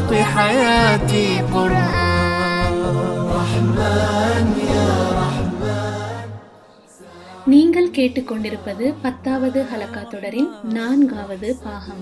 خلق حياتي قرآن رحمن يا நீங்கள் கேட்டுக்கொண்டிருப்பது பத்தாவது ஹலக்கா தொடரின் நான்காவது பாகம்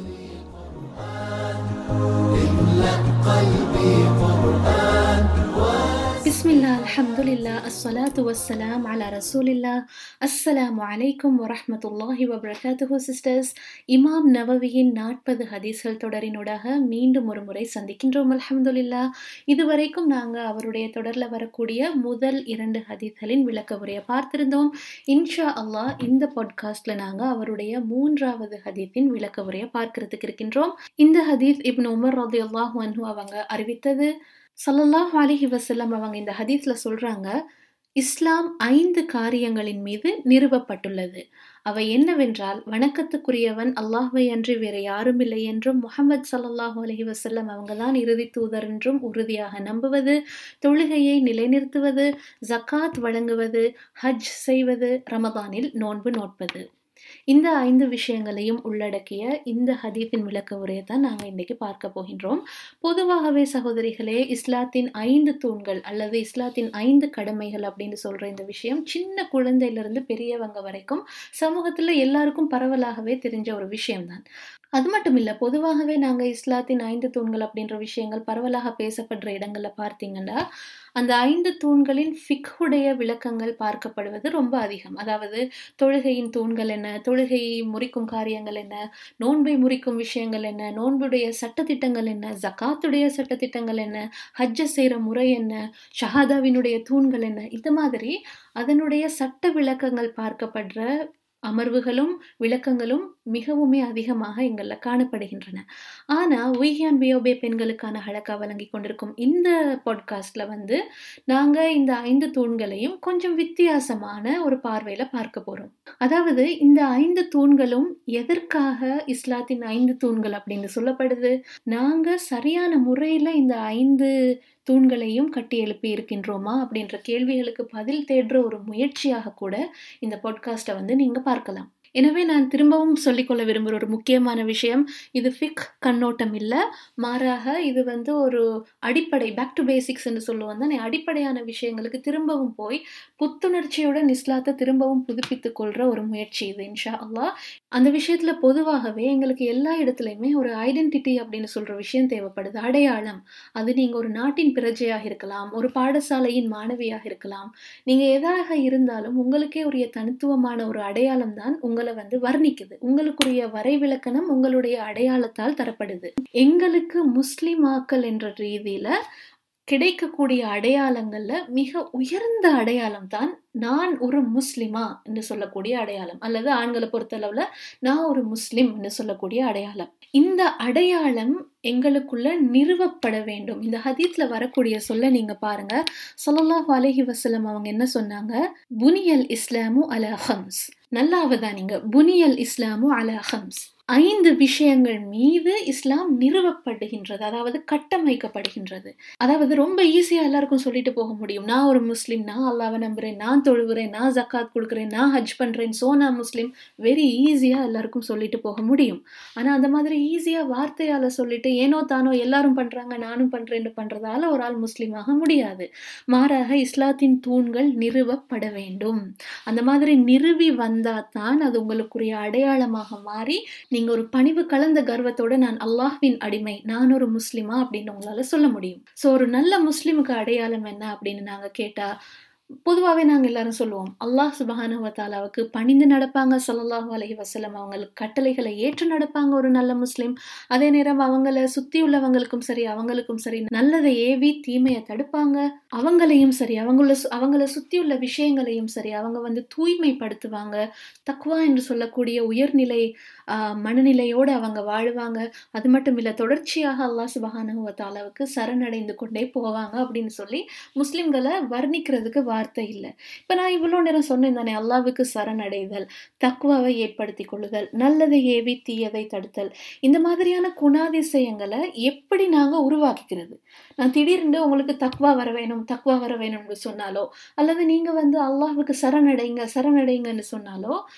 பிஸ்மில்லா அல்ஹம்துலில்லா அஸ்ஸலாத்து வஸ்ஸலாம் அலா ரசூலில்லா அஸ்ஸலாமு அலைக்கும் வரஹ்மத்துல்லாஹி வபரகாத்துஹு சிஸ்டர்ஸ் இமாம் நவவியின் நாற்பது ஹதீஸ்கள் தொடரினூடாக மீண்டும் ஒரு முறை சந்திக்கின்றோம் அல்ஹம்துலில்லா இதுவரைக்கும் நாங்கள் அவருடைய தொடரில் வரக்கூடிய முதல் இரண்டு ஹதீஸ்களின் விளக்க உரையை பார்த்திருந்தோம் இன்ஷா அல்லாஹ் இந்த பாட்காஸ்ட்ல நாங்கள் அவருடைய மூன்றாவது ஹதீஸின் விளக்க உரையை பார்க்கறதுக்கு இருக்கின்றோம் இந்த ஹதீஸ் இப்னு உமர் ரதி அல்லாஹு அன்ஹு அவங்க அறிவித்தது ஸல்லல்லாஹு அலைஹி வஸல்லம் அவங்க இந்த ஹதீஸ்ல சொல்றாங்க இஸ்லாம் ஐந்து காரியங்களின் மீது நிறுவப்பட்டுள்ளது அவை என்னவென்றால் வணக்கத்துக்குரியவன் அல்லாஹ்வை அன்றி வேற யாரும் இல்லை என்றும் முகமது சல்லல்லாஹு அலைஹி வஸல்லம் அவங்கதான் இறுதி தூதர் என்றும் உறுதியாக நம்புவது தொழுகையை நிலைநிறுத்துவது ஜக்காத் வழங்குவது ஹஜ் செய்வது ரமதானில் நோன்பு நோட்பது இந்த ஐந்து விஷயங்களையும் உள்ளடக்கிய இந்த ஹதீஸின் விளக்க உரையை தான் நாங்கள் இன்னைக்கு பார்க்க போகின்றோம் பொதுவாகவே சகோதரிகளே இஸ்லாத்தின் ஐந்து தூண்கள் அல்லது இஸ்லாத்தின் ஐந்து கடமைகள் அப்படின்னு சொல்ற இந்த விஷயம் சின்ன குழந்தையிலிருந்து பெரியவங்க வரைக்கும் சமூகத்தில் எல்லாருக்கும் பரவலாகவே தெரிஞ்ச ஒரு விஷயம்தான் அது மட்டும் இல்லை பொதுவாகவே நாங்கள் இஸ்லாத்தின் ஐந்து தூண்கள் அப்படின்ற விஷயங்கள் பரவலாக பேசப்படுற இடங்களில் பார்த்தீங்கன்னா அந்த ஐந்து தூண்களின் ஃபிக்ஹுடைய விளக்கங்கள் பார்க்கப்படுவது ரொம்ப அதிகம் அதாவது தொழுகையின் தூண்கள் என்ன தொழுகையை முறிக்கும் காரியங்கள் என்ன நோன்பை முறிக்கும் விஷயங்கள் என்ன நோன்புடைய சட்டத்திட்டங்கள் என்ன ஜக்காத்துடைய சட்டத்திட்டங்கள் என்ன ஹஜ்ஜ செய்கிற முறை என்ன ஷஹாதாவினுடைய தூண்கள் என்ன இந்த மாதிரி அதனுடைய சட்ட விளக்கங்கள் பார்க்கப்படுற அமர்வுகளும் விளக்கங்களும் மிகவுமே அதிகமாக எங்களில் காணப்படுகின்றன ஆனால் உய்ஹியான் பியோபே பெண்களுக்கான ஹழக்கா வழங்கி கொண்டிருக்கும் இந்த பாட்காஸ்டில் வந்து நாங்கள் இந்த ஐந்து தூண்களையும் கொஞ்சம் வித்தியாசமான ஒரு பார்வையில் பார்க்க போகிறோம் அதாவது இந்த ஐந்து தூண்களும் எதற்காக இஸ்லாத்தின் ஐந்து தூண்கள் அப்படின்னு சொல்லப்படுது நாங்கள் சரியான முறையில் இந்த ஐந்து தூண்களையும் கட்டி எழுப்பி இருக்கின்றோமா அப்படின்ற கேள்விகளுக்கு பதில் தேடுற ஒரு முயற்சியாக கூட இந்த பாட்காஸ்ட்டை வந்து நீங்கள் பார்க்கலாம் எனவே நான் திரும்பவும் சொல்லிக்கொள்ள விரும்புகிற ஒரு முக்கியமான விஷயம் இது ஃபிக் கண்ணோட்டம் இல்லை மாறாக இது வந்து ஒரு அடிப்படை பேக் டு பேசிக்ஸ்ன்னு சொல்லுவோம் தானே அடிப்படையான விஷயங்களுக்கு திரும்பவும் போய் புத்துணர்ச்சியுடன் இஸ்லாத்தை திரும்பவும் புதுப்பித்து கொள்கிற ஒரு முயற்சி இது இன்ஷா அல்லா அந்த விஷயத்தில் பொதுவாகவே எங்களுக்கு எல்லா இடத்துலையுமே ஒரு ஐடென்டிட்டி அப்படின்னு சொல்கிற விஷயம் தேவைப்படுது அடையாளம் அது நீங்கள் ஒரு நாட்டின் பிரஜையாக இருக்கலாம் ஒரு பாடசாலையின் மாணவியாக இருக்கலாம் நீங்கள் எதாக இருந்தாலும் உங்களுக்கே உரிய தனித்துவமான ஒரு அடையாளம் தான் உங்கள் உங்களை வந்து வர்ணிக்குது உங்களுக்குரிய வரைவிலக்கணம் உங்களுடைய அடையாளத்தால் தரப்படுது எங்களுக்கு முஸ்லிமாக்கள் என்ற ரீதியில கிடைக்கக்கூடிய அடையாளங்கள்ல மிக உயர்ந்த அடையாளம் தான் நான் ஒரு முஸ்லிமா என்று சொல்லக்கூடிய அடையாளம் அல்லது ஆண்களை பொறுத்தளவுல நான் ஒரு முஸ்லிம் என்று சொல்லக்கூடிய அடையாளம் இந்த அடையாளம் எங்களுக்குள்ள நிறுவப்பட வேண்டும் இந்த ஹதீத்ல வரக்கூடிய சொல்ல நீங்க பாருங்க சொல்லல்லாஹு அலஹி வசலம் அவங்க என்ன சொன்னாங்க புனியல் இஸ்லாமு அல ஹம்ஸ் நல்லாவதா நீங்க புனியல் இஸ்லாமு அல ஹம்ஸ் ஐந்து விஷயங்கள் மீது இஸ்லாம் நிறுவப்படுகின்றது அதாவது கட்டமைக்கப்படுகின்றது அதாவது ரொம்ப ஈஸியா எல்லாருக்கும் சொல்லிட்டு போக முடியும் நான் ஒரு முஸ்லீம் நான் அல்லாவை நம்புறேன் நான் தொழுகிறேன் நான் ஜக்காத் கொடுக்குறேன் நான் ஹஜ் பண்றேன் சோ நான் முஸ்லீம் வெரி ஈஸியா எல்லாருக்கும் சொல்லிட்டு போக முடியும் ஆனா அந்த மாதிரி ஈஸியா வார்த்தையால சொல்லிட்டு ஏனோ தானோ எல்லாரும் பண்றாங்க நானும் பண்றேன்னு பண்றதால ஒரு ஆள் முஸ்லீமாக முடியாது மாறாக இஸ்லாத்தின் தூண்கள் நிறுவப்பட வேண்டும் அந்த மாதிரி நிறுவி வந்தா தான் அது உங்களுக்குரிய அடையாளமாக மாறி நீங்க ஒரு பணிவு கலந்த கர்வத்தோட நான் அல்லாஹ்வின் அடிமை நான் ஒரு முஸ்லிமா அப்படின்னு உங்களால சொல்ல முடியும் ஸோ ஒரு நல்ல முஸ்லிமுக்கு அடையாளம் என்ன அப்படின்னு நாங்க கேட்டா பொதுவாகவே நாங்கள் எல்லாரும் சொல்லுவோம் அல்லாஹ் சுபஹானுவத்தாலாவுக்கு பணிந்து நடப்பாங்க சல்லாஹூ அலஹி வசலம் அவங்களுக்கு கட்டளைகளை ஏற்று நடப்பாங்க ஒரு நல்ல முஸ்லீம் அதே நேரம் அவங்கள சுத்தி உள்ளவங்களுக்கும் சரி அவங்களுக்கும் சரி நல்லதை ஏவி தீமையை தடுப்பாங்க அவங்களையும் சரி அவங்கள அவங்கள சுத்தி உள்ள விஷயங்களையும் சரி அவங்க வந்து தூய்மைப்படுத்துவாங்க தக்குவா என்று சொல்லக்கூடிய உயர்நிலை மனநிலையோடு அவங்க வாழ்வாங்க அது மட்டும் இல்லை தொடர்ச்சியாக அல்லாஹ் சுபஹானுவத்தாலாவுக்கு சரணடைந்து கொண்டே போவாங்க அப்படின்னு சொல்லி முஸ்லிம்களை வர்ணிக்கிறதுக்கு வார்த்தை இல்லை இப்போ நான் இவ்வளோ நேரம் சொன்னேன் தானே அல்லாவுக்கு சரணடைதல் தக்குவாவை ஏற்படுத்தி கொள்ளுதல் நல்லதை ஏவி தீயதை தடுத்தல் இந்த மாதிரியான குணாதிசயங்களை எப்படி நாங்கள் உருவாக்கிக்கிறது நான் திடீர்னு உங்களுக்கு தக்குவா வர வேணும் தக்குவா வர வேணும்னு சொன்னாலோ அல்லது நீங்கள் வந்து அல்லாஹுக்கு சரணடைங்க சரணடைங்கன்னு சொன்னாலோ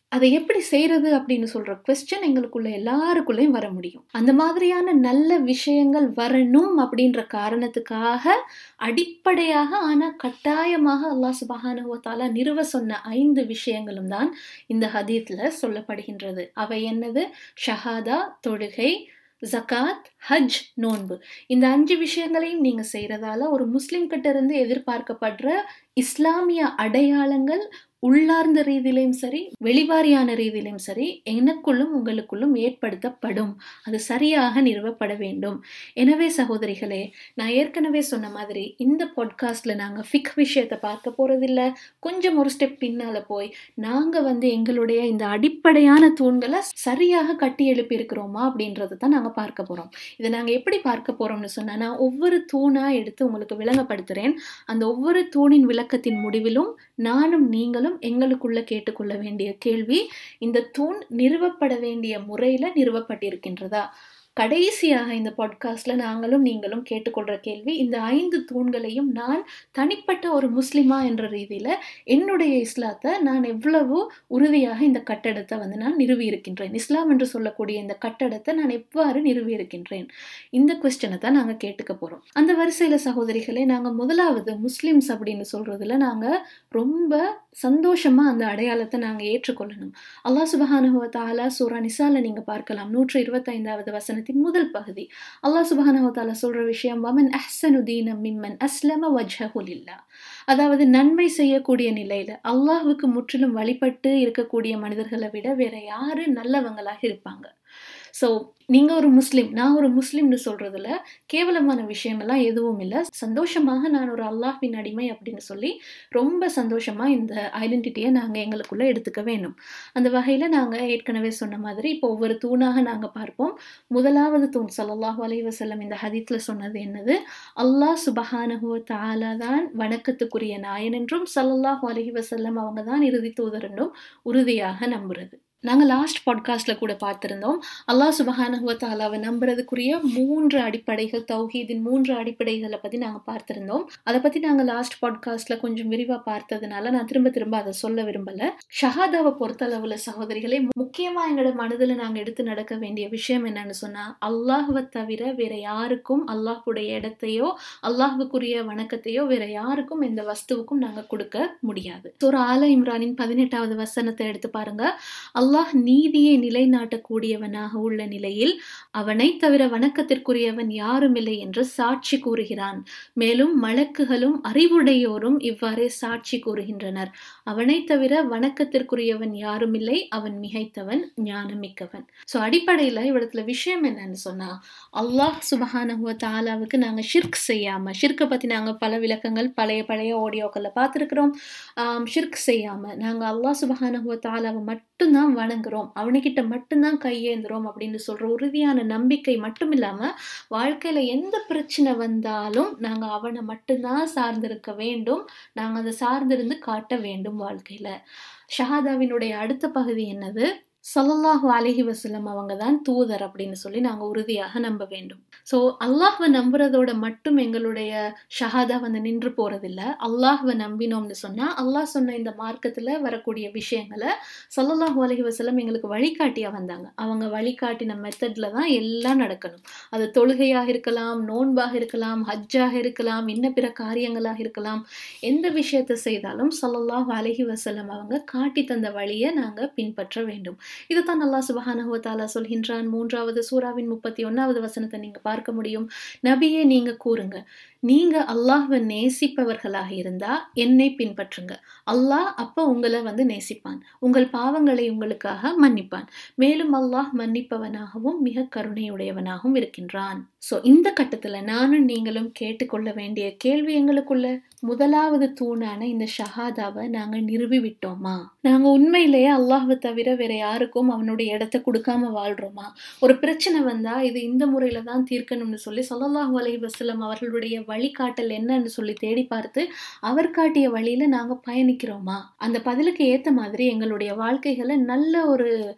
அதை எப்படி செய்யறது அப்படின்னு சொல்ற கொஸ்டின் எங்களுக்குள்ள எல்லாருக்குள்ளேயும் வர முடியும் அந்த மாதிரியான நல்ல விஷயங்கள் வரணும் அப்படின்ற காரணத்துக்காக அடிப்படையாக ஆனா கட்டாயமாக அல்லாஹ் சுபஹானுவத்தால நிறுவ சொன்ன ஐந்து விஷயங்களும் தான் இந்த ஹதீத்ல சொல்லப்படுகின்றது அவை என்னது ஷஹாதா தொழுகை ஜகாத் ஹஜ் நோன்பு இந்த அஞ்சு விஷயங்களையும் நீங்க செய்யறதால ஒரு முஸ்லிம் கிட்ட இருந்து எதிர்பார்க்கப்படுற இஸ்லாமிய அடையாளங்கள் உள்ளார்ந்த ரீதியிலையும் சரி வெளிவாரியான ரீதியிலையும் சரி எனக்குள்ளும் உங்களுக்குள்ளும் ஏற்படுத்தப்படும் அது சரியாக நிறுவப்பட வேண்டும் எனவே சகோதரிகளே நான் ஏற்கனவே சொன்ன மாதிரி இந்த பாட்காஸ்ட்ல நாங்க ஃபிக் விஷயத்தை பார்க்க போறதில்ல கொஞ்சம் ஒரு ஸ்டெப் பின்னால போய் நாங்க வந்து எங்களுடைய இந்த அடிப்படையான தூண்களை சரியாக கட்டி எழுப்பி இருக்கிறோமா அப்படின்றத தான் நாங்க பார்க்க போறோம் இதை நாங்க எப்படி பார்க்க போறோம்னு சொன்னா நான் ஒவ்வொரு தூணா எடுத்து உங்களுக்கு விளங்கப்படுத்துறேன் அந்த ஒவ்வொரு தூணின் விளக்கத்தின் முடிவிலும் நானும் நீங்களும் எங்களுக்குள்ள கேட்டுக்கொள்ள வேண்டிய கேள்வி இந்த தூண் நிறுவப்பட வேண்டிய முறையில நிறுவப்பட்டிருக்கின்றதா கடைசியாக இந்த பாட்காஸ்ட்ல நாங்களும் நீங்களும் கேட்டுக்கொள்ற கேள்வி இந்த ஐந்து தூண்களையும் நான் தனிப்பட்ட ஒரு முஸ்லிமா என்ற ரீதியில என்னுடைய இஸ்லாத்தை நான் எவ்வளவு உறுதியாக இந்த கட்டடத்தை வந்து நான் நிறுவி இருக்கின்றேன் இஸ்லாம் என்று சொல்லக்கூடிய இந்த கட்டடத்தை நான் எவ்வாறு நிறுவி இருக்கின்றேன் இந்த கொஸ்டினை தான் நாங்க கேட்டுக்க போறோம் அந்த வரிசையில சகோதரிகளே நாங்க முதலாவது முஸ்லிம்ஸ் அப்படின்னு சொல்றதுல நாங்க ரொம்ப சந்தோஷமா அந்த அடையாளத்தை நாங்க ஏற்றுக்கொள்ளணும் அல்லாஹ் சுபஹானுவ தாலா சூரா நிசால நீங்க பார்க்கலாம் நூற்று இருபத்தைந்தாவது வசனத்தின் முதல் பகுதி அல்லாஹ் சுபஹானுவ தாலா சொல்ற விஷயம் வமன் அஹ்சனு தீனம் மிம்மன் அஸ்லம வஜ்ஹகுலில்லா அதாவது நன்மை செய்யக்கூடிய நிலையில அல்லாஹ்வுக்கு முற்றிலும் வழிபட்டு இருக்கக்கூடிய மனிதர்களை விட வேற யாரு நல்லவங்களாக இருப்பாங்க ஸோ நீங்க ஒரு முஸ்லீம் நான் ஒரு முஸ்லீம்னு சொல்றதுல கேவலமான விஷயமெல்லாம் எதுவும் இல்லை சந்தோஷமாக நான் ஒரு அல்லாஹ்வின் அடிமை அப்படின்னு சொல்லி ரொம்ப சந்தோஷமா இந்த ஐடென்டிட்டியை நாங்கள் எங்களுக்குள்ள எடுத்துக்க வேணும் அந்த வகையில் நாங்கள் ஏற்கனவே சொன்ன மாதிரி இப்போ ஒவ்வொரு தூணாக நாங்கள் பார்ப்போம் முதலாவது தூண் சல்லாஹூ அலைஹி வஸல்லம் இந்த ஹதீத்தில் சொன்னது என்னது அல்லாஹ் சுபஹானஹுவ தாலா தான் வணக்கத்துக்குரிய நாயன் என்றும் சல்லல்லாஹூ அலைஹி வஸல்லம் அவங்க தான் இறுதி தூதர் என்றும் உறுதியாக நம்புறது நாங்கள் லாஸ்ட் பாட்காஸ்ட்ல கூட பார்த்துருந்தோம் அல்லாஹ் சுபஹானஹுவ தாலாவை நம்புறதுக்குரிய மூன்று அடிப்படைகள் தௌஹீதின் மூன்று அடிப்படைகளை பற்றி நாங்கள் பார்த்துருந்தோம் அதை பற்றி நாங்கள் லாஸ்ட் பாட்காஸ்ட்ல கொஞ்சம் விரிவாக பார்த்ததுனால நான் திரும்ப திரும்ப அதை சொல்ல விரும்பல ஷஹாதாவை பொறுத்தளவுல சகோதரிகளே முக்கியமாக எங்களோட மனதில் நாங்கள் எடுத்து நடக்க வேண்டிய விஷயம் என்னன்னு சொன்னால் அல்லாஹுவை தவிர வேற யாருக்கும் அல்லாஹுடைய இடத்தையோ அல்லாஹுக்குரிய வணக்கத்தையோ வேற யாருக்கும் எந்த வஸ்துவுக்கும் நாங்கள் கொடுக்க முடியாது ஒரு ஆல இம்ரானின் பதினெட்டாவது வசனத்தை எடுத்து பாருங்க அல்லாஹ் நீதியை நிலைநாட்டக்கூடியவனாக உள்ள நிலையில் அவனை தவிர வணக்கத்திற்குரியவன் யாருமில்லை என்று சாட்சி கூறுகிறான் மேலும் மலக்குகளும் அறிவுடையோரும் இவ்வாறே சாட்சி கூறுகின்றனர் அவனை தவிர வணக்கத்திற்குரியவன் யாருமில்லை அவன் மிகைத்தவன் ஞானமிக்கவன் ஸோ அடிப்படையில் இவ்விடத்துல விஷயம் என்னன்னு சொன்னா அல்லாஹ் சுபஹானஹுவ தாலாவுக்கு நாங்கள் ஷிர்க் செய்யாம ஷிர்க்கை பற்றி நாங்கள் பல விளக்கங்கள் பழைய பழைய ஆடியோக்களில் பார்த்துருக்குறோம் ஷிர்க் செய்யாம நாங்கள் அல்லாஹ் சுபஹானஹுவ தாலாவை மட்டும்தான் வணங்குறோம் அவனுக்கிட்ட மட்டும்தான் கையேந்துறோம் அப்படின்னு சொல்ற உறுதியான நம்பிக்கை மட்டும் இல்லாம வாழ்க்கையில எந்த பிரச்சனை வந்தாலும் நாங்க அவனை மட்டும்தான் சார்ந்திருக்க வேண்டும் நாங்க அதை சார்ந்திருந்து காட்ட வேண்டும் வாழ்க்கையில ஷஹாதாவினுடைய அடுத்த பகுதி என்னது சல்லல்லாஹு அலஹி வசல்லம் அவங்க தான் தூதர் அப்படின்னு சொல்லி நாங்கள் உறுதியாக நம்ப வேண்டும் ஸோ அல்லாஹ்வை நம்புறதோட மட்டும் எங்களுடைய ஷஹாதா வந்து நின்று போறதில்ல அல்லாஹ்வை நம்பினோம்னு சொன்னால் அல்லாஹ் சொன்ன இந்த மார்க்கத்தில் வரக்கூடிய விஷயங்களை சல்லல்லாஹு அலஹி வசல்லம் எங்களுக்கு வழிகாட்டியாக வந்தாங்க அவங்க வழிகாட்டின மெத்தடில் தான் எல்லாம் நடக்கணும் அது தொழுகையாக இருக்கலாம் நோன்பாக இருக்கலாம் ஹஜ்ஜாக இருக்கலாம் இன்ன பிற காரியங்களாக இருக்கலாம் எந்த விஷயத்தை செய்தாலும் சல்லல்லாஹு அலஹி வசல்லம் அவங்க காட்டி தந்த வழியை நாங்கள் பின்பற்ற வேண்டும் இதுதான் அல்லா சுபஹானஹுவத்தாலா சொல்கின்றான் மூன்றாவது சூறாவின் முப்பத்தி ஒன்னாவது வசனத்தை நீங்க பார்க்க முடியும் நபியே நீங்க கூறுங்க நீங்க அல்லாஹ்வை நேசிப்பவர்களாக இருந்தா என்னை பின்பற்றுங்க அல்லாஹ் அப்ப உங்களை வந்து நேசிப்பான் உங்கள் பாவங்களை உங்களுக்காக மன்னிப்பான் மேலும் அல்லாஹ் மன்னிப்பவனாகவும் மிக கருணையுடையவனாகவும் இருக்கின்றான் ஸோ இந்த கட்டத்துல நானும் நீங்களும் கேட்டுக்கொள்ள வேண்டிய கேள்வி எங்களுக்குள்ள முதலாவது தூணான இந்த ஷஹாதாவை நாங்க நிறுவி விட்டோமா நாங்க உண்மையிலேயே அல்லாஹ்வை தவிர வேற யாருக்கும் அவனுடைய இடத்த கொடுக்காம வாழ்றோமா ஒரு பிரச்சனை வந்தா இது இந்த முறையில தான் தீர்க்கணும்னு சொல்லி சொல்லல்லாஹு அலைஹி வஸல்லம் அவர்களுடைய வழிகாட்டல் என்னன்னு சொல்லி தேடி பார்த்து அவர் காட்டிய வழியில நாங்க பயணிக்கிறோமா அந்த பதிலுக்கு ஏத்த மாதிரி எங்களுடைய வாழ்க்கைகளை நல்ல ஒரு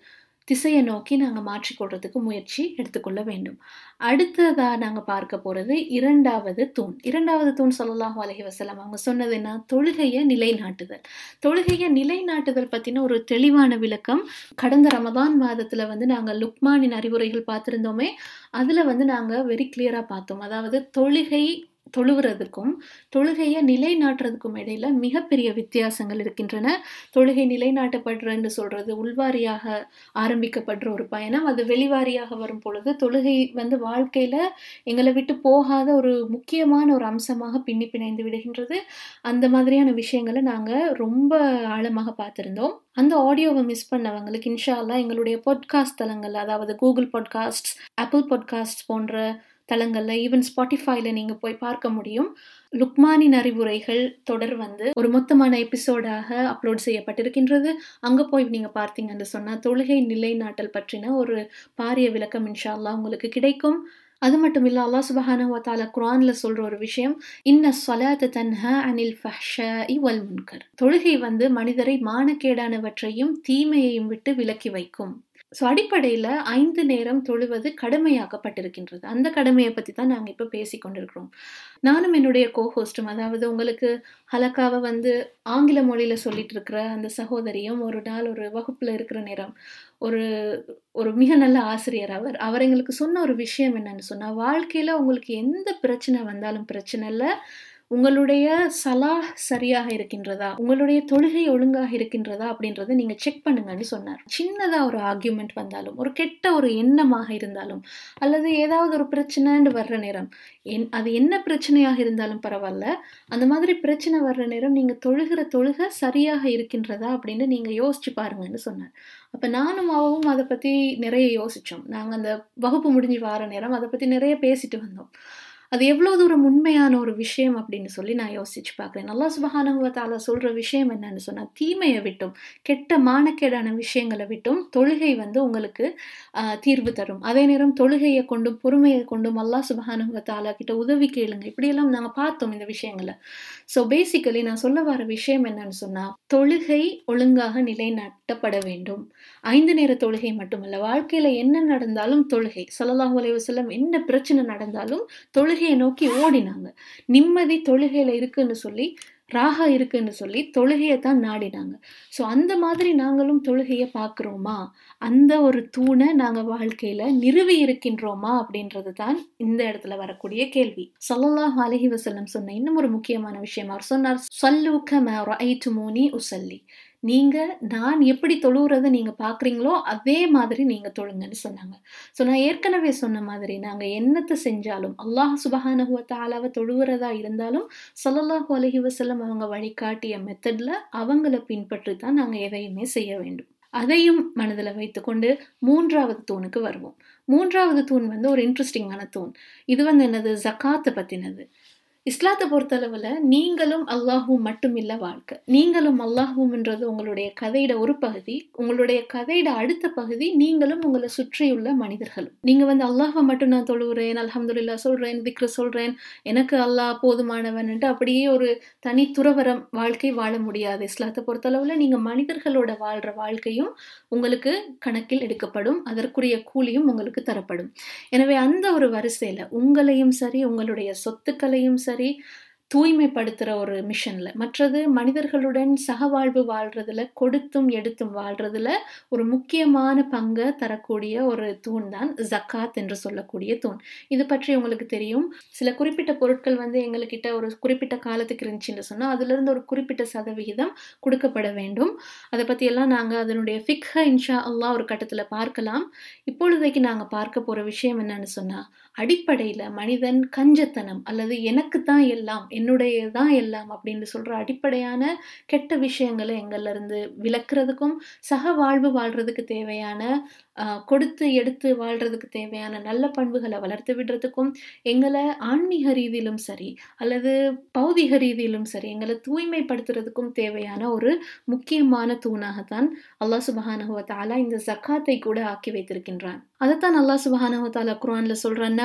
திசையை நோக்கி நாங்கள் மாற்றிக்கொள்றதுக்கு முயற்சி எடுத்துக்கொள்ள வேண்டும் அடுத்ததாக நாங்கள் பார்க்க போகிறது இரண்டாவது தூண் இரண்டாவது தூண் சொல்லலாஹு அலஹி வசலம் அவங்க சொன்னது என்ன தொழுகையை நிலைநாட்டுதல் தொழுகையை நிலைநாட்டுதல் பற்றின ஒரு தெளிவான விளக்கம் கடந்த ரமதான் மாதத்தில் வந்து நாங்கள் லுக்மானின் அறிவுரைகள் பார்த்துருந்தோமே அதில் வந்து நாங்கள் வெரி கிளியராக பார்த்தோம் அதாவது தொழுகை தொழுகிறதுக்கும் தொழுகையை நிலைநாட்டுறதுக்கும் இடையில மிகப்பெரிய வித்தியாசங்கள் இருக்கின்றன தொழுகை நிலைநாட்டப்படுறன்னு சொல்றது உள்வாரியாக ஆரம்பிக்கப்படுற ஒரு பயணம் அது வெளிவாரியாக வரும் பொழுது தொழுகை வந்து வாழ்க்கையில எங்களை விட்டு போகாத ஒரு முக்கியமான ஒரு அம்சமாக பின்னி பிணைந்து விடுகின்றது அந்த மாதிரியான விஷயங்களை நாங்க ரொம்ப ஆழமாக பார்த்திருந்தோம் அந்த ஆடியோவை மிஸ் பண்ணவங்களுக்கு இன்ஷா அல்லா எங்களுடைய பாட்காஸ்ட் தளங்கள் அதாவது கூகுள் பாட்காஸ்ட் ஆப்பிள் பாட்காஸ்ட் போன்ற தளங்களில் ஈவன் ஸ்பாட்டிஃபைல நீங்கள் போய் பார்க்க முடியும் லுக்மானின் அறிவுரைகள் தொடர் வந்து ஒரு மொத்தமான எபிசோடாக அப்லோட் செய்யப்பட்டிருக்கின்றது அங்கே போய் நீங்கள் பார்த்தீங்கன்னு சொன்னால் தொழுகை நிலைநாட்டல் பற்றின ஒரு பாரிய விளக்கம் இன்ஷா அல்லா உங்களுக்கு கிடைக்கும் அது மட்டும் இல்லை அல்லா சுபஹான தாலா குரான்ல சொல்ற ஒரு விஷயம் இன்ன சொலாத்த தன்ஹா அனில் ஃபஹ்ஷா வல் முன்கர் தொழுகை வந்து மனிதரை மானக்கேடானவற்றையும் தீமையையும் விட்டு விலக்கி வைக்கும் ஸோ அடிப்படையில் ஐந்து நேரம் தொழுவது கடமையாக்கப்பட்டிருக்கின்றது அந்த கடமையை பற்றி தான் நாங்கள் இப்போ பேசி கொண்டிருக்கிறோம் நானும் என்னுடைய கோஹோஸ்டும் அதாவது உங்களுக்கு ஹலக்காவை வந்து ஆங்கில மொழியில் சொல்லிட்டு இருக்கிற அந்த சகோதரியும் ஒரு நாள் ஒரு வகுப்பில் இருக்கிற நேரம் ஒரு ஒரு மிக நல்ல ஆசிரியர் அவர் அவர் எங்களுக்கு சொன்ன ஒரு விஷயம் என்னன்னு சொன்னால் வாழ்க்கையில் உங்களுக்கு எந்த பிரச்சனை வந்தாலும் பிரச்சனை இல்லை உங்களுடைய சலாஹ் சரியாக இருக்கின்றதா உங்களுடைய தொழுகை ஒழுங்காக இருக்கின்றதா அப்படின்றத நீங்க செக் பண்ணுங்கன்னு சொன்னார் சின்னதா ஒரு ஆர்கியூமெண்ட் வந்தாலும் ஒரு கெட்ட ஒரு எண்ணமாக இருந்தாலும் அல்லது ஏதாவது ஒரு பிரச்சனைன்னு வர்ற நேரம் என் அது என்ன பிரச்சனையாக இருந்தாலும் பரவாயில்ல அந்த மாதிரி பிரச்சனை வர்ற நேரம் நீங்க தொழுகிற தொழுகை சரியாக இருக்கின்றதா அப்படின்னு நீங்க யோசிச்சு பாருங்கன்னு சொன்னார் அப்ப நானும் அவவும் அதை பத்தி நிறைய யோசிச்சோம் நாங்க அந்த வகுப்பு முடிஞ்சு வார நேரம் அதை பத்தி நிறைய பேசிட்டு வந்தோம் அது எவ்வளோ தூரம் உண்மையான ஒரு விஷயம் அப்படின்னு சொல்லி நான் யோசிச்சு பார்க்குறேன் நல்லா சுபகானுவத்தால சொல்கிற விஷயம் என்னன்னு சொன்னால் தீமையை விட்டும் கெட்ட மானக்கேடான விஷயங்களை விட்டும் தொழுகை வந்து உங்களுக்கு தீர்வு தரும் அதே நேரம் தொழுகையை கொண்டும் பொறுமையை கொண்டும் அல்லா சுபகானுவத்தாலா கிட்ட உதவி கேளுங்க இப்படியெல்லாம் நாங்கள் பார்த்தோம் இந்த விஷயங்களை ஸோ பேசிக்கலி நான் சொல்ல வர விஷயம் என்னன்னு சொன்னால் தொழுகை ஒழுங்காக நிலைநாட்டப்பட வேண்டும் ஐந்து நேர தொழுகை மட்டுமல்ல வாழ்க்கையில் என்ன நடந்தாலும் தொழுகை சொல்லலாஹு அலைவசல்லம் என்ன பிரச்சனை நடந்தாலும் தொழுகை தொழுகையை நோக்கி ஓடினாங்க நிம்மதி தொழுகையில இருக்குன்னு சொல்லி ராகா இருக்குன்னு சொல்லி தொழுகையை தான் நாடினாங்க ஸோ அந்த மாதிரி நாங்களும் தொழுகையை பார்க்குறோமா அந்த ஒரு தூணை நாங்கள் வாழ்க்கையில் நிறுவி இருக்கின்றோமா அப்படின்றது தான் இந்த இடத்துல வரக்கூடிய கேள்வி சொல்லலாஹ் அலஹி வசல்லம் சொன்ன இன்னும் ஒரு முக்கியமான விஷயம் அவர் சொன்னார் சல்லூக்க மேனி உசல்லி நீங்க நான் எப்படி தொழுகிறத நீங்க பாக்குறீங்களோ அதே மாதிரி நீங்க தொழுங்கன்னு சொன்னாங்க ஸோ நான் ஏற்கனவே சொன்ன மாதிரி நாங்க என்னத்தை செஞ்சாலும் அல்லாஹ் சுபஹானஹுவத்தாலாவை தொழுகிறதா இருந்தாலும் சொல்லல்லாஹு அலஹி வசல்லம் அவங்க வழிகாட்டிய மெத்தட்ல அவங்கள பின்பற்றி தான் நாங்க எதையுமே செய்ய வேண்டும் அதையும் மனதில் வைத்துக்கொண்டு மூன்றாவது தூணுக்கு வருவோம் மூன்றாவது தூண் வந்து ஒரு இன்ட்ரெஸ்டிங்கான தூண் இது வந்து என்னது ஜக்காத்தை பத்தினது இஸ்லாத்தை பொறுத்தளவில் நீங்களும் அல்லாஹும் மட்டும் இல்லை வாழ்க்கை நீங்களும் அல்லாஹும்ன்றது உங்களுடைய கதையிட ஒரு பகுதி உங்களுடைய கதையிட அடுத்த பகுதி நீங்களும் உங்களை சுற்றியுள்ள மனிதர்களும் நீங்க வந்து அல்லாஹை மட்டும் நான் தொழுகிறேன் அலமதுல்லா சொல்றேன் திக்ர சொல்றேன் எனக்கு அல்லாஹ் போதுமானவன்ட்டு அப்படியே ஒரு தனி துறவரம் வாழ்க்கை வாழ முடியாது இஸ்லாத்தை பொறுத்தளவில் நீங்க மனிதர்களோட வாழ்ற வாழ்க்கையும் உங்களுக்கு கணக்கில் எடுக்கப்படும் அதற்குரிய கூலியும் உங்களுக்கு தரப்படும் எனவே அந்த ஒரு வரிசையில உங்களையும் சரி உங்களுடைய சொத்துக்களையும் சரி சரி தூய்மைப்படுத்துகிற ஒரு மிஷனில் மற்றது மனிதர்களுடன் சகவாழ்வு வாழ்கிறதுல கொடுத்தும் எடுத்தும் வாழ்கிறதுல ஒரு முக்கியமான பங்கை தரக்கூடிய ஒரு தூண் தான் ஜக்காத் என்று சொல்லக்கூடிய தூண் இது பற்றி உங்களுக்கு தெரியும் சில குறிப்பிட்ட பொருட்கள் வந்து எங்கள்கிட்ட ஒரு குறிப்பிட்ட காலத்துக்கு இருந்துச்சுன்னு சொன்னால் அதுலேருந்து ஒரு குறிப்பிட்ட சதவிகிதம் கொடுக்கப்பட வேண்டும் அதை பற்றியெல்லாம் நாங்கள் அதனுடைய ஃபிக்ஹ இன்ஷா அல்லா ஒரு கட்டத்தில் பார்க்கலாம் இப்பொழுதைக்கு நாங்கள் பார்க்க போகிற விஷயம் என்னன்னு சொன்னால் அடிப்படையில் மனிதன் கஞ்சத்தனம் அல்லது எனக்கு தான் எல்லாம் என்னுடைய தான் எல்லாம் அப்படின்னு சொல்கிற அடிப்படையான கெட்ட விஷயங்களை எங்கள்லேருந்து விளக்குறதுக்கும் சக வாழ்வு வாழ்கிறதுக்கு தேவையான கொடுத்து எடுத்து வாழ்கிறதுக்கு தேவையான நல்ல பண்புகளை வளர்த்து விடுறதுக்கும் எங்களை ஆன்மீக ரீதியிலும் சரி அல்லது பௌதிக ரீதியிலும் சரி எங்களை தூய்மைப்படுத்துறதுக்கும் தேவையான ஒரு முக்கியமான தூணாகத்தான் அல்லாஹ் சுபஹானஹுவத்தாலா இந்த ஜக்காத்தை கூட ஆக்கி வைத்திருக்கின்றான் அதைத்தான் அல்லாஹ் சுபஹானஹுவத்தாலா குரான்ல சொல்றான்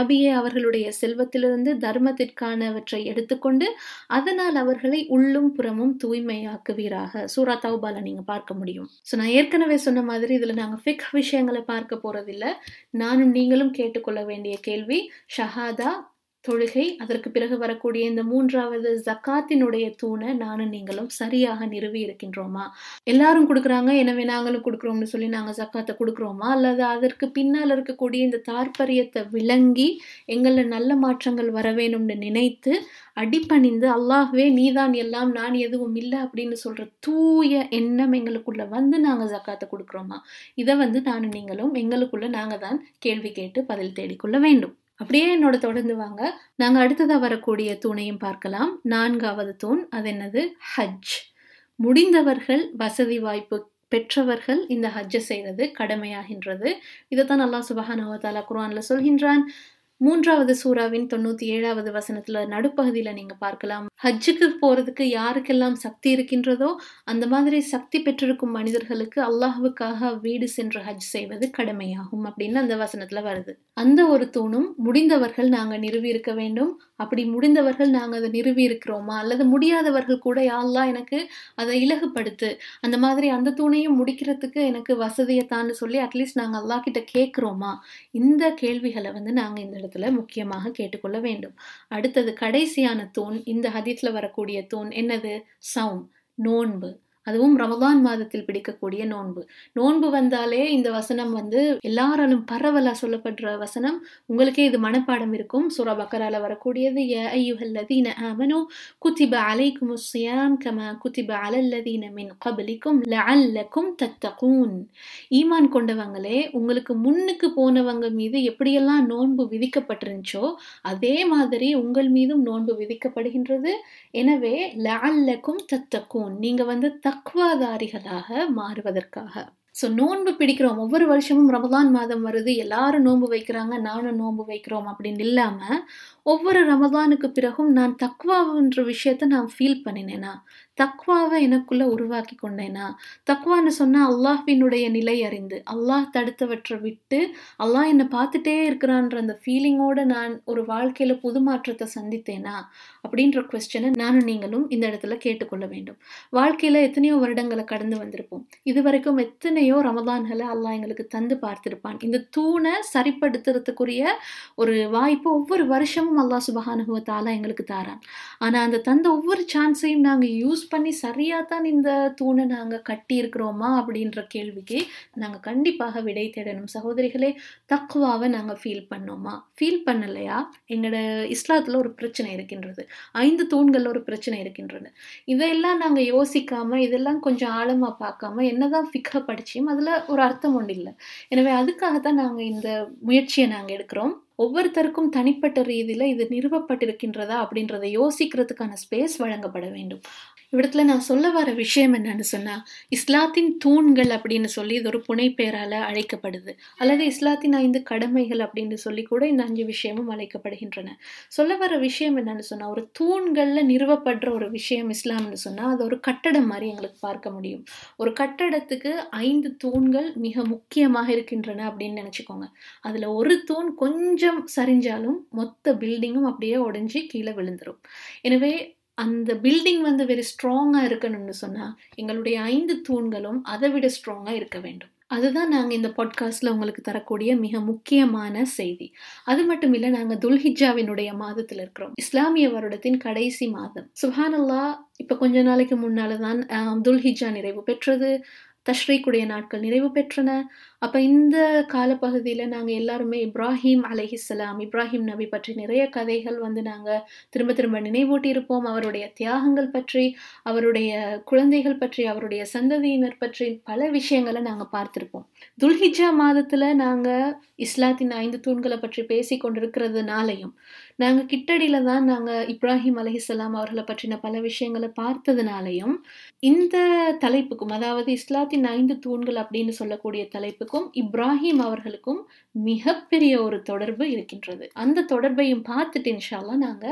நபியே அவர்களுடைய செல்வத்திலிருந்து தர்மத்திற்கானவற்றை எடுத்துக்கொண்டு அதனால் அவர்களை உள்ளும் புறமும் தூய்மையாக்குவீராக சூரா தௌபால நீங்க பார்க்க முடியும் ஸோ நான் ஏற்கனவே சொன்ன மாதிரி இதுல நாங்க ஃபிக் விஷயங்களை பார்க்க போறதில்ல நானும் நீங்களும் கேட்டுக்கொள்ள வேண்டிய கேள்வி ஷஹாதா தொழுகை அதற்கு பிறகு வரக்கூடிய இந்த மூன்றாவது ஜக்காத்தினுடைய தூணை நானும் நீங்களும் சரியாக நிறுவி இருக்கின்றோமா எல்லாரும் கொடுக்குறாங்க எனவே நாங்களும் கொடுக்குறோம்னு சொல்லி நாங்கள் ஜக்காத்தை கொடுக்குறோமா அல்லது அதற்கு பின்னால் இருக்கக்கூடிய இந்த தாற்பரியத்தை விளங்கி எங்களில் நல்ல மாற்றங்கள் வர வேணும்னு நினைத்து அடிப்பணிந்து அல்லாஹ்வே நீதான் எல்லாம் நான் எதுவும் இல்லை அப்படின்னு சொல்ற தூய எண்ணம் எங்களுக்குள்ள வந்து நாங்கள் ஜக்காத்தை கொடுக்குறோமா இதை வந்து நானும் நீங்களும் எங்களுக்குள்ள நாங்கள் தான் கேள்வி கேட்டு பதில் தேடிக்கொள்ள வேண்டும் அப்படியே என்னோட தொடர்ந்து வாங்க நாங்க அடுத்ததா வரக்கூடிய தூணையும் பார்க்கலாம் நான்காவது தூண் அது என்னது ஹஜ் முடிந்தவர்கள் வசதி வாய்ப்பு பெற்றவர்கள் இந்த ஹஜ்ஜை செய்வது கடமையாகின்றது இதைத்தான் அல்லாஹ் சுபஹானவத்தாலா குர்ஆன்ல சொல்கின்றான் மூன்றாவது சூறாவின் தொண்ணூத்தி ஏழாவது வசனத்துல நடுப்பகுதியில நீங்க பார்க்கலாம் ஹஜ்ஜுக்கு போறதுக்கு யாருக்கெல்லாம் சக்தி இருக்கின்றதோ அந்த மாதிரி சக்தி பெற்றிருக்கும் மனிதர்களுக்கு அல்லாஹுக்காக வீடு சென்று ஹஜ் செய்வது கடமையாகும் அப்படின்னு அந்த வசனத்துல வருது அந்த ஒரு தூணும் முடிந்தவர்கள் நாங்க நிறுவி இருக்க வேண்டும் அப்படி முடிந்தவர்கள் நாங்க அதை நிறுவி இருக்கிறோமா அல்லது முடியாதவர்கள் கூட யாழ்லா எனக்கு அதை இலகுப்படுத்து அந்த மாதிரி அந்த தூணையும் முடிக்கிறதுக்கு எனக்கு வசதியை தான்னு சொல்லி அட்லீஸ்ட் நாங்க அல்லாஹ் கிட்ட கேட்கிறோமா இந்த கேள்விகளை வந்து நாங்க இந்த இடத்துல முக்கியமாக கேட்டுக்கொள்ள வேண்டும் அடுத்தது கடைசியான தூண் இந்த ஹதீஸ்ல வரக்கூடிய தூண் என்னது சவும் நோன்பு அதுவும் ரமதான் மாதத்தில் பிடிக்கக்கூடிய நோன்பு நோன்பு வந்தாலே இந்த வசனம் வந்து எல்லாராலும் பரவலா சொல்லப்படுற வசனம் உங்களுக்கே இது மனப்பாடம் இருக்கும் சூரா பக்கரால வரக்கூடியது ய ஐயுஹல்லதீன ஆமனு குதிப அலைக்கும் சியாம் கமா குதிப அலல்லதீன மின் கபலிக்கும் லஅல்லக்கும் தத்தகூன் ஈமான் கொண்டவங்களே உங்களுக்கு முன்னுக்கு போனவங்க மீது எப்படியெல்லாம் நோன்பு விதிக்கப்பட்டிருந்துச்சோ அதே மாதிரி உங்கள் மீதும் நோன்பு விதிக்கப்படுகின்றது எனவே லஅல்லக்கும் தத்தகூன் நீங்க வந்து தக்வாதாரிகளாக மாறுவதற்காக ஸோ நோன்பு பிடிக்கிறோம் ஒவ்வொரு வருஷமும் ரமதான் மாதம் வருது எல்லாரும் நோன்பு வைக்கிறாங்க நானும் நோன்பு வைக்கிறோம் அப்படின்னு இல்லாமல் ஒவ்வொரு ரமதானுக்கு பிறகும் நான் தக்வான்ற விஷயத்த நான் ஃபீல் பண்ணினேனா தக்வாவை எனக்குள்ள உருவாக்கி கொண்டேனா தக்வான்னு சொன்னால் அல்லாஹ்வினுடைய நிலை அறிந்து அல்லாஹ் தடுத்தவற்றை விட்டு அல்லாஹ் என்னை பார்த்துட்டே இருக்கிறான்ற அந்த ஃபீலிங்கோட நான் ஒரு வாழ்க்கையில் புது மாற்றத்தை சந்தித்தேனா அப்படின்ற கொஸ்டனை நானும் நீங்களும் இந்த இடத்துல கேட்டுக்கொள்ள வேண்டும் வாழ்க்கையில் எத்தனையோ வருடங்களை கடந்து வந்திருப்போம் இது வரைக்கும் எத்தனையோ ரமதான்களை அல்லாஹ் எங்களுக்கு தந்து பார்த்திருப்பான் இந்த தூணை சரிப்படுத்துறதுக்குரிய ஒரு வாய்ப்பு ஒவ்வொரு வருஷமும் அல்லாஹ் சுபஹானுவத்தாலா எங்களுக்கு தாரான் ஆனால் அந்த தந்த ஒவ்வொரு சான்ஸையும் நாங்கள் யூஸ் பண்ணி சரியாக தான் இந்த தூணை நாங்கள் கட்டி இருக்கிறோமா அப்படின்ற கேள்விக்கு நாங்கள் கண்டிப்பாக விடை தேடணும் சகோதரிகளே தக்குவாவை நாங்கள் ஃபீல் பண்ணோமா ஃபீல் பண்ணலையா எங்களோட இஸ்லாத்தில் ஒரு பிரச்சனை இருக்கின்றது ஐந்து தூண்களில் ஒரு பிரச்சனை இருக்கின்றது இதையெல்லாம் நாங்கள் யோசிக்காம இதெல்லாம் கொஞ்சம் ஆழமாக பார்க்காம என்னதான் ஃபிக்க படிச்சியும் அதில் ஒரு அர்த்தம் ஒன்று இல்லை எனவே அதுக்காகத்தான் நாங்கள் இந்த முயற்சியை நாங்கள் எடுக்கிறோம் ஒவ்வொருத்தருக்கும் தனிப்பட்ட ரீதியில் இது நிறுவப்பட்டிருக்கின்றதா அப்படின்றத யோசிக்கிறதுக்கான ஸ்பேஸ் வழங்கப்பட வேண்டும் இவ்விடத்துல நான் சொல்ல வர விஷயம் என்னன்னு சொன்னா இஸ்லாத்தின் தூண்கள் அப்படின்னு சொல்லி இது ஒரு புனைப்பெயரால அழைக்கப்படுது அல்லது இஸ்லாத்தின் ஐந்து கடமைகள் அப்படின்னு சொல்லி கூட இந்த அஞ்சு விஷயமும் அழைக்கப்படுகின்றன சொல்ல வர விஷயம் என்னன்னு சொன்னா ஒரு தூண்கள்ல நிறுவப்படுற ஒரு விஷயம் இஸ்லாம்னு சொன்னா அது ஒரு கட்டடம் மாதிரி எங்களுக்கு பார்க்க முடியும் ஒரு கட்டடத்துக்கு ஐந்து தூண்கள் மிக முக்கியமாக இருக்கின்றன அப்படின்னு நினைச்சுக்கோங்க அதுல ஒரு தூண் கொஞ்சம் சரிஞ்சாலும் மொத்த பில்டிங்கும் அப்படியே உடைஞ்சி கீழே விழுந்துரும் எனவே அந்த பில்டிங் வந்து வெரி ஸ்ட்ராங்காக இருக்கணும்னு சொன்னால் எங்களுடைய ஐந்து தூண்களும் அதை விட ஸ்ட்ராங்காக இருக்க வேண்டும் அதுதான் நாங்கள் இந்த பாட்காஸ்ட்டில் உங்களுக்கு தரக்கூடிய மிக முக்கியமான செய்தி அது மட்டும் இல்லை நாங்கள் துல்ஹிஜாவினுடைய மாதத்தில் இருக்கிறோம் இஸ்லாமிய வருடத்தின் கடைசி மாதம் சுஹானல்லா இப்போ கொஞ்ச நாளைக்கு முன்னால தான் துல்ஹிஜா நிறைவு பெற்றது தஷ்ரீக்குடைய நாட்கள் நிறைவு பெற்றன அப்போ இந்த காலப்பகுதியில் நாங்கள் எல்லாருமே இப்ராஹிம் அலஹிஸ்லாம் இப்ராஹிம் நபி பற்றி நிறைய கதைகள் வந்து நாங்கள் திரும்ப திரும்ப நினைவூட்டி இருப்போம் அவருடைய தியாகங்கள் பற்றி அவருடைய குழந்தைகள் பற்றி அவருடைய சந்ததியினர் பற்றி பல விஷயங்களை நாங்கள் பார்த்துருப்போம் துல்ஹிஜா மாதத்தில் நாங்கள் இஸ்லாத்தின் ஐந்து தூண்களை பற்றி பேசி கொண்டிருக்கிறதுனாலையும் நாங்கள் கிட்டடியில் தான் நாங்கள் இப்ராஹிம் அலஹிஸ்லாம் அவர்களை பற்றின பல விஷயங்களை பார்த்ததுனாலையும் இந்த தலைப்புக்கும் அதாவது இஸ்லாத்தின் ஐந்து தூண்கள் அப்படின்னு சொல்லக்கூடிய தலைப்புக்கும் இப்ராஹிம் அவர்களுக்கும் மிகப்பெரிய ஒரு தொடர்பு இருக்கின்றது அந்த தொடர்பையும் பார்த்துட்டு இன்ஷால்லாம் நாங்கள்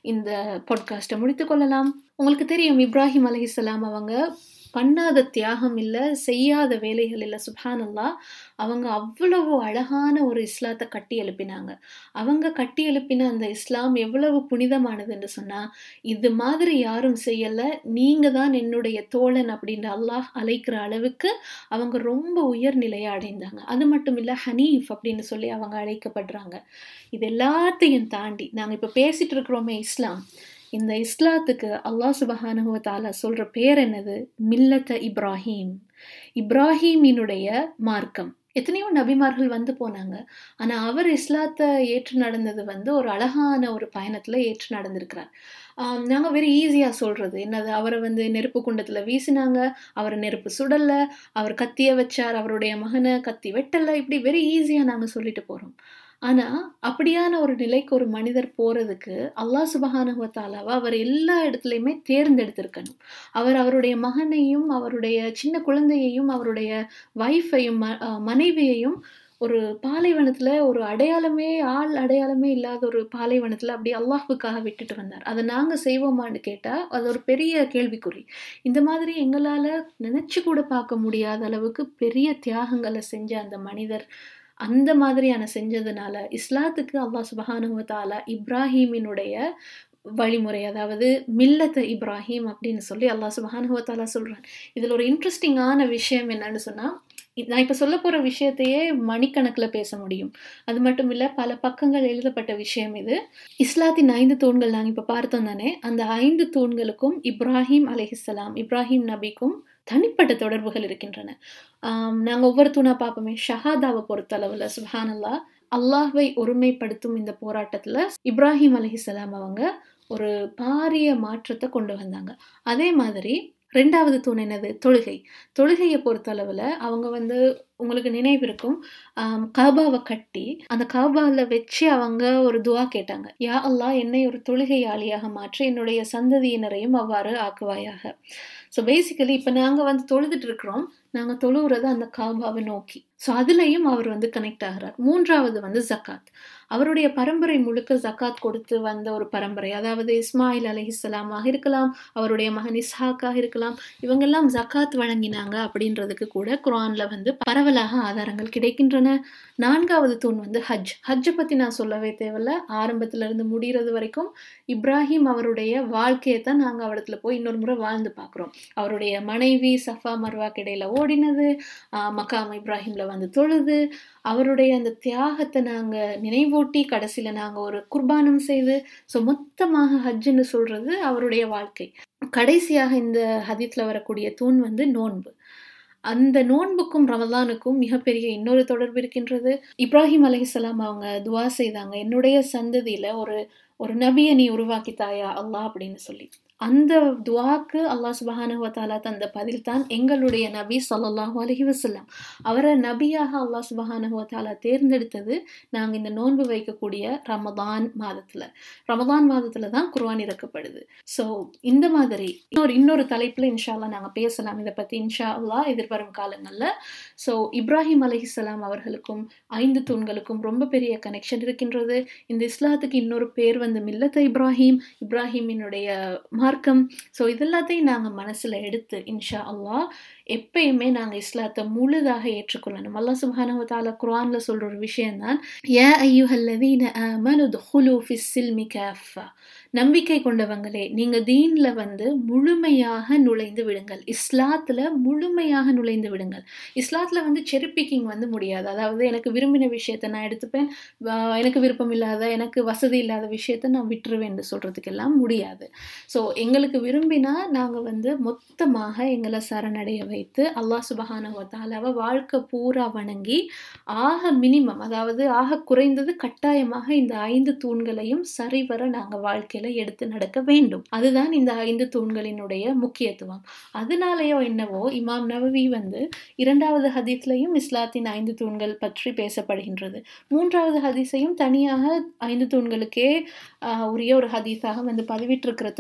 இந்த பாட்காஸ்ட்டை முடித்து கொள்ளலாம் உங்களுக்கு தெரியும் இப்ராஹிம் அலைஹிஸ்ஸலாம் அவங்க பண்ணாத தியாகம் இல்லை செய்யாத வேலைகள் இல்லை சுபானல்லா அவங்க அவ்வளவு அழகான ஒரு இஸ்லாத்தை கட்டி எழுப்பினாங்க அவங்க கட்டி எழுப்பின அந்த இஸ்லாம் எவ்வளவு புனிதமானது என்று சொன்னால் இது மாதிரி யாரும் செய்யலை நீங்கள் தான் என்னுடைய தோழன் அப்படின்ற அல்லாஹ் அழைக்கிற அளவுக்கு அவங்க ரொம்ப உயர்நிலையை அடைந்தாங்க அது மட்டும் இல்லை ஹனீஃப் அப்படின்னு சொல்லி அவங்க அழைக்கப்படுறாங்க இது எல்லாத்தையும் தாண்டி நாங்கள் இப்போ பேசிட்டு இருக்கிறோமே இஸ்லாம் இந்த இஸ்லாத்துக்கு அல்லாஹ் சுபஹானுவ தாலா சொல்ற பேர் என்னது மில்லத்த இப்ராஹீம் இப்ராஹீமினுடைய மார்க்கம் எத்தனையோ நபிமார்கள் வந்து போனாங்க ஆனால் அவர் இஸ்லாத்தை ஏற்று நடந்தது வந்து ஒரு அழகான ஒரு பயணத்தில் ஏற்று நடந்திருக்கிறார் நாங்கள் வெரி ஈஸியாக சொல்கிறது என்னது அவரை வந்து நெருப்பு குண்டத்தில் வீசினாங்க அவர் நெருப்பு சுடலை அவர் கத்திய வச்சார் அவருடைய மகனை கத்தி வெட்டலை இப்படி வெரி ஈஸியாக நாங்கள் சொல்லிட்டு போகிறோம் ஆனால் அப்படியான ஒரு நிலைக்கு ஒரு மனிதர் போகிறதுக்கு அல்லாஹ் சுபஹானுவத்தாலாவை அவர் எல்லா இடத்துலையுமே தேர்ந்தெடுத்திருக்கணும் அவர் அவருடைய மகனையும் அவருடைய சின்ன குழந்தையையும் அவருடைய ஒய்ஃபையும் மனைவியையும் ஒரு பாலைவனத்தில் ஒரு அடையாளமே ஆள் அடையாளமே இல்லாத ஒரு பாலைவனத்தில் அப்படி அல்லாஹுக்காக விட்டுட்டு வந்தார் அதை நாங்கள் செய்வோமான்னு கேட்டால் அது ஒரு பெரிய கேள்விக்குறி இந்த மாதிரி எங்களால் நினச்சி கூட பார்க்க முடியாத அளவுக்கு பெரிய தியாகங்களை செஞ்ச அந்த மனிதர் அந்த மாதிரியான செஞ்சதுனால இஸ்லாத்துக்கு அல்லாஹ் சுபஹானுவத்தாலா இப்ராஹீமினுடைய வழிமுறை அதாவது மில்லத்த இப்ராஹிம் அப்படின்னு சொல்லி அல்லாஹ் சுபஹானுவத்தாலா சொல்கிறான் இதில் ஒரு இன்ட்ரெஸ்டிங்கான விஷயம் என்னன்னு சொன்னால் நான் இப்போ சொல்ல போகிற விஷயத்தையே மணிக்கணக்கில் பேச முடியும் அது மட்டும் இல்லை பல பக்கங்கள் எழுதப்பட்ட விஷயம் இது இஸ்லாத்தின் ஐந்து தூண்கள் நாங்கள் இப்போ பார்த்தோம் தானே அந்த ஐந்து தூண்களுக்கும் இப்ராஹிம் அலிஹிஸ்லாம் இப்ராஹிம் நபிக்கும் தனிப்பட்ட தொடர்புகள் இருக்கின்றன நாங்கள் ஒவ்வொரு தூணா பார்ப்போமே ஷஹாதாவை பொறுத்தளவில் சுஹானல்லா அல்லாஹ்வை ஒருமைப்படுத்தும் இந்த போராட்டத்தில் இப்ராஹிம் அலிஹிஸ்லாம் அவங்க ஒரு பாரிய மாற்றத்தை கொண்டு வந்தாங்க அதே மாதிரி ரெண்டாவது தூண் என்னது தொழுகை தொழுகையை பொறுத்தளவில் அவங்க வந்து உங்களுக்கு நினைவு இருக்கும் காபாவை கட்டி அந்த காபாவில் வச்சு அவங்க ஒரு துவா கேட்டாங்க யா அல்லா என்னை ஒரு தொழுகையாளியாக மாற்றி என்னுடைய சந்ததியினரையும் அவ்வாறு ஆக்குவாயாக ஸோ பேசிக்கலி இப்போ நாங்கள் வந்து தொழுதுட்டு இருக்கிறோம் நாங்கள் தொழுகிறது அந்த காபாவை நோக்கி ஸோ அதுலேயும் அவர் வந்து கனெக்ட் ஆகிறார் மூன்றாவது வந்து ஜக்காத் அவருடைய பரம்பரை முழுக்க ஜக்காத் கொடுத்து வந்த ஒரு பரம்பரை அதாவது இஸ்மாயில் அலி இஸ்லாமாக இருக்கலாம் அவருடைய மகன் இஸ்ஹாக்காக இருக்கலாம் இவங்கெல்லாம் ஜக்காத் வழங்கினாங்க அப்படின்றதுக்கு கூட குரானில் வந்து பரவலாக ஆதாரங்கள் கிடைக்கின்றன நான்காவது தூண் வந்து ஹஜ் ஹஜ்ஜை பற்றி நான் சொல்லவே தேவையில்ல ஆரம்பத்திலிருந்து முடிகிறது வரைக்கும் இப்ராஹிம் அவருடைய வாழ்க்கையை தான் நாங்கள் அவடத்துல போய் இன்னொரு முறை வாழ்ந்து பார்க்குறோம் அவருடைய மனைவி சஃபா மர்வாக்கு இடையில ஓடினது மக்காம் இப்ராஹிமில் வந்து தொழுது அவருடைய அந்த தியாகத்தை நாங்கள் நினைவூட்டி கடைசியில் நாங்கள் ஒரு குர்பானம் செய்து ஸோ மொத்தமாக ஹஜ்ஜுன்னு சொல்கிறது அவருடைய வாழ்க்கை கடைசியாக இந்த ஹதீத்தில் வரக்கூடிய தூண் வந்து நோன்பு அந்த நோன்புக்கும் ரமதானுக்கும் மிகப்பெரிய இன்னொரு தொடர்பு இருக்கின்றது இப்ராஹிம் அலிஹலாம் அவங்க துவா செய்தாங்க என்னுடைய சந்ததியில் ஒரு ஒரு நபியை நீ உருவாக்கி தாயா அல்லாஹ் அப்படின்னு சொல்லி அந்த துவாக்கு அல்லாஹ் சுபஹானுவத்தாலா தந்த பதில் தான் எங்களுடைய நபி சொல்லல்லாஹு அலஹி வசல்லாம் அவரை நபியாக அல்லாஹ் சுபஹானுவத்தாலா தேர்ந்தெடுத்தது நாங்கள் இந்த நோன்பு வைக்கக்கூடிய ரமதான் மாதத்தில் ரமதான் மாதத்தில் தான் குர்வான் இறக்கப்படுது ஸோ இந்த மாதிரி இன்னொரு இன்னொரு தலைப்பில் இன்ஷால்லா நாங்கள் பேசலாம் இதை பற்றி இன்ஷா அல்லா எதிர்வரும் காலங்களில் ஸோ இப்ராஹிம் அலிஹிஸ்லாம் அவர்களுக்கும் ஐந்து தூண்களுக்கும் ரொம்ப பெரிய கனெக்ஷன் இருக்கின்றது இந்த இஸ்லாத்துக்கு இன்னொரு பேர் வந்து மில்லத்த இப்ராஹிம் இப்ராஹிமினுடைய மார்க்கம் ஸோ இதெல்லாத்தையும் நாங்கள் மனசில் எடுத்து இன்ஷா அல்லா எப்பயுமே நாங்கள் இஸ்லாத்தை முழுதாக ஏற்றுக்கொள்ளணும் அல்லா சுபானவத்தால குரானில் சொல்கிற ஒரு விஷயம்தான் ஏ ஐயுஹல்லதீன அமனு துஹுலு ஃபிஸ் சில்மி கேஃபா நம்பிக்கை கொண்டவங்களே நீங்கள் தீனில் வந்து முழுமையாக நுழைந்து விடுங்கள் இஸ்லாத்தில் முழுமையாக நுழைந்து விடுங்கள் இஸ்லாத்தில் வந்து செரி பிக்கிங் வந்து முடியாது அதாவது எனக்கு விரும்பின விஷயத்தை நான் எடுத்துப்பேன் எனக்கு விருப்பம் இல்லாத எனக்கு வசதி இல்லாத விஷயத்தை நான் விட்டுருவேன் சொல்கிறதுக்கெல்லாம் முடியாது ஸோ எங்களுக்கு விரும்பினா நாங்கள் வந்து மொத்தமாக எங்களை சரணடைய வைத்து அல்லாஹ் சுபஹானவத்தாலாவை வாழ்க்கை பூரா வணங்கி ஆக மினிமம் அதாவது ஆக குறைந்தது கட்டாயமாக இந்த ஐந்து தூண்களையும் சரிவர நாங்கள் வாழ்க்கையில் எடுத்து நடக்க வேண்டும் அதுதான் இந்த ஐந்து தூண்களினுடைய முக்கியத்துவம் அதனாலேயோ என்னவோ இமாம் நவவி வந்து இரண்டாவது ஹதீஸ்லையும் இஸ்லாத்தின் ஐந்து தூண்கள் பற்றி பேசப்படுகின்றது மூன்றாவது ஹதீஸையும் தனியாக ஐந்து தூண்களுக்கே உரிய ஒரு ஹதீஸாக வந்து பதிவிட்டிருக்கிறதுக்கு காரணம்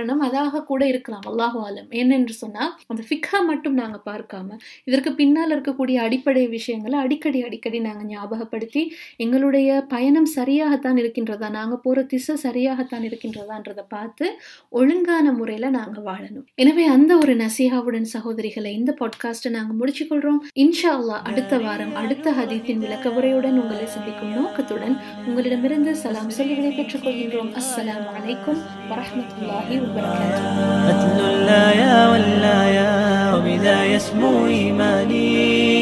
காரணம் அதாக கூட இருக்கலாம் அல்லாஹு ஆலம் ஏனென்று சொன்னால் அந்த ஃபிக்கா மட்டும் நாங்கள் பார்க்காம இதற்கு பின்னால் இருக்கக்கூடிய அடிப்படை விஷயங்களை அடிக்கடி அடிக்கடி நாங்கள் ஞாபகப்படுத்தி எங்களுடைய பயணம் சரியாகத்தான் இருக்கின்றதா நாங்கள் போகிற திசை சரியாகத்தான் இருக்கின்றதான்றதை பார்த்து ஒழுங்கான முறையில் நாங்கள் வாழணும் எனவே அந்த ஒரு நசீஹாவுடன் சகோதரிகளை இந்த பாட்காஸ்ட்டை நாங்கள் முடிச்சுக்கொள்கிறோம் இன்ஷா அல்லாஹ் அடுத்த வாரம் அடுத்த ஹதீத்தின் விளக்க உரையுடன் உங்களை சந்திக்கும் நோக்கத்துடன் உங்களிடமிருந்து சலாம் சொல்லி விடை பெற்றுக் கொள்கின்றோம் அஸ்ஸலாமு அலைக்கும் வரஹ்மத்துல்லாஹி வபரகாத்துஹு أتل اللايا واللايا وبذا يسمو إيماني